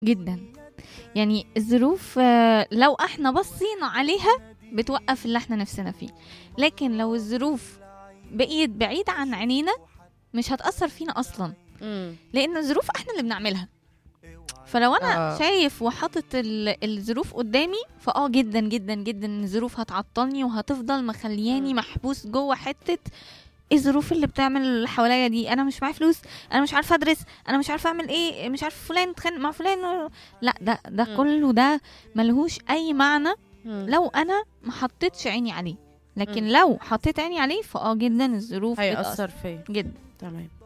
جدا يعني الظروف آه، لو احنا بصينا عليها بتوقف اللي احنا نفسنا فيه لكن لو الظروف بقيت بعيدة عن عينينا مش هتأثر فينا أصلا مم. لأن الظروف احنا اللي بنعملها فلو انا آه. آه. شايف وحاطط ال- الظروف قدامي فاه جدا جدا جدا إن الظروف هتعطلني وهتفضل مخلياني مم. محبوس جوه حته إيه الظروف اللي بتعمل اللي حواليا دي انا مش معايا فلوس انا مش عارفه ادرس انا مش عارفه اعمل ايه مش عارفه فلان اتخانق مع فلان لا ده ده مم. كله ده ملهوش اي معنى مم. لو انا ما حطيتش عيني عليه لكن مم. لو حطيت عيني عليه فاه جدا الظروف بتأثر هيأثر فيا جدا تمام